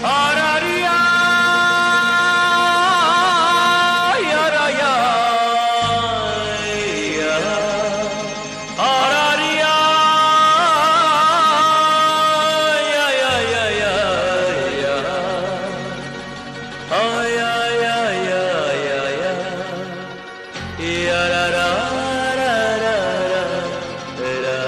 ఆరారియా యారయా ఆరారియా యా యా యా యా ఆ యా యా యా యా యా యా రా రా రా రా రా రా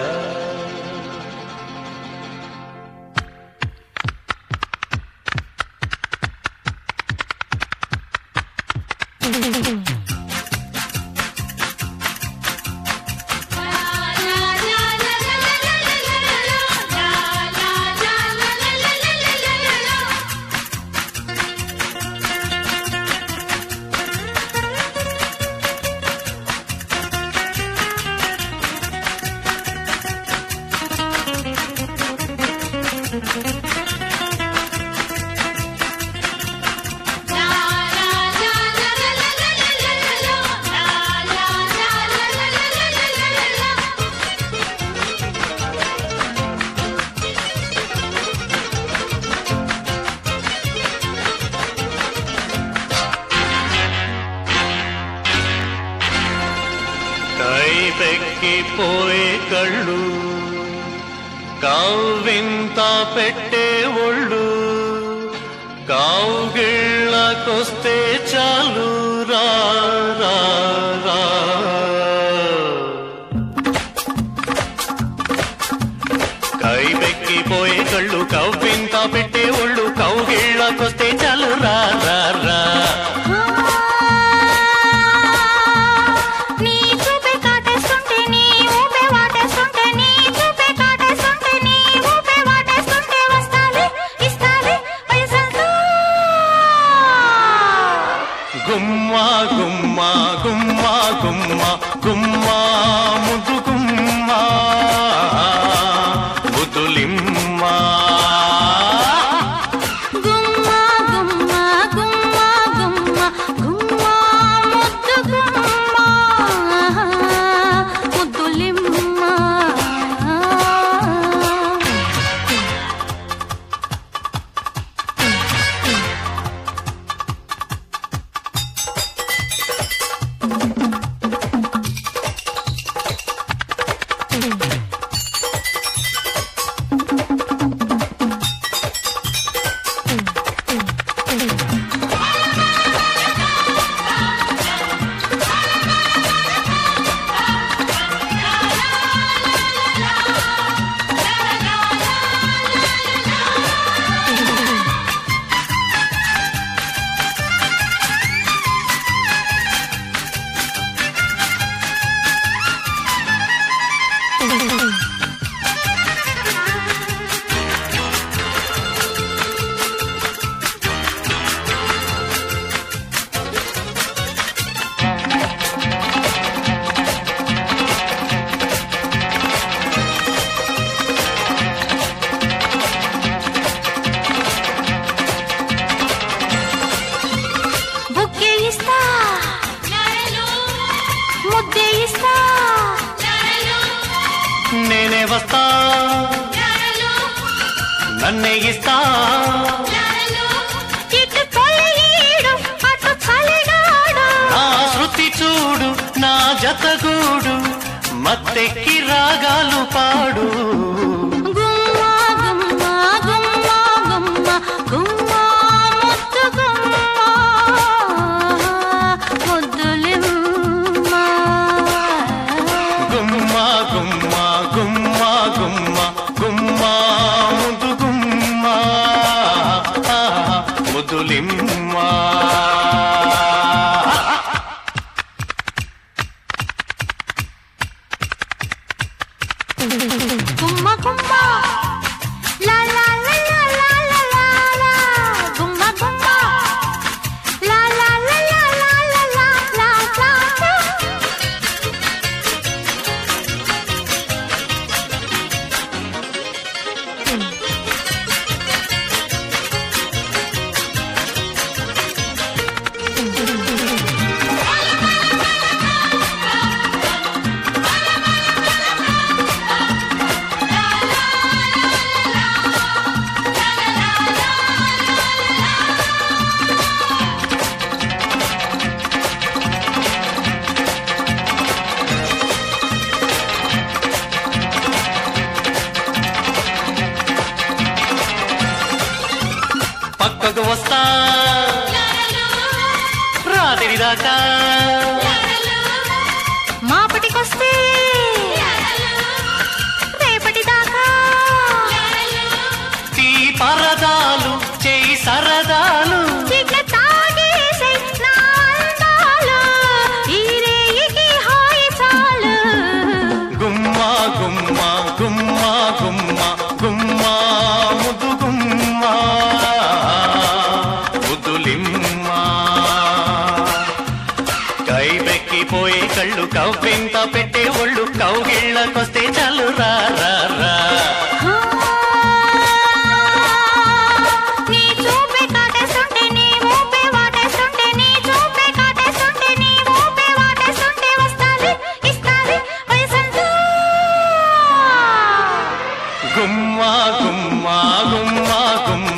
కైపెక్కిపోయే కళ్ళు కావింత పెట్టే ఒళ్ళు కావుగిళ్ళకొస్తే చాలు రా రా రా కైపెక్కిపోయే కళ్ళు కవ్వింత పెట్టే ఒళ్ళు కౌగిళ్ళకొస్తే చాలు రా రా రా నీ చూపే కాటేస్తుంటే నీ ఊపే వాటేస్తుంటే నీ చూపే కాటేస్తుంటే నీ ఊపే వాటేస్తుంటే వస్తాలే ఇస్తాలే పైసలు గుమ్మా గుమ్మా గుమ్మా గుమ్మా గుమ్మా ముద్దు గుమ్మా ముద్దులిమ్మా గుమ్మ గుమ్మ గుమ్మ గుమ్మ గుమ్మ ముద్దు గుమ్మ ముద్దులిమ్మ బుక్కే ఇస్తా ముద్దే ఇస్తా నేనే వస్తా నన్నే ఇస్తా ఇటు కొలయీడు అటు చలిగాడు నా శృతి చూడు నా జతగూడు మత్తెక్కి రాగాలు పాడు గుమ్మ గుమ్మ గుమ్మ గుమ్మ గుమ్మ ముద్దు గుమ్మ ముద్దులిమ్మ గుమ్మా గుమ్మా గుమ్మా గుమ్మా గుమ్మా ముద్దు గుమ్మా ముద్దులిమ్మా గుమ్మ గుమ్మ లా లా లా లా లా లా లా లా గుమ్మ గుమ్మ లా లా లా లా లా లా లా లా లా పక్కకు వస్తా రాత్రి దాకా మాపటికొస్తే రేపటి దాకా తీ పరదాలు చేయి సరదాలు చిట్ల తాగేసే నా అందాలు ఈ రేయికి హాయి చాలు గుమ్మా గుమ్మా గుమ్మా గుమ్మా గుమ్మా ముద్దు గుమ్మా ముద్దులిమ్మా కైబెక్కిపోయే కళ్ళు కవ్వింత పెట్టే ఒళ్ళు కౌగిళ్ళకొస్తే చాలు రా రా రా నీ చూపే కాటేస్తుంటే నీ ఊపే వాటేస్తుంటే నీ చూపే కాటేస్తుంటే నీ ఊపే వాటేస్తుంటే వస్తాది ఇస్తాది వయసంతా గుమ్మా గుమ్మా గుమ్మా గుమ్మా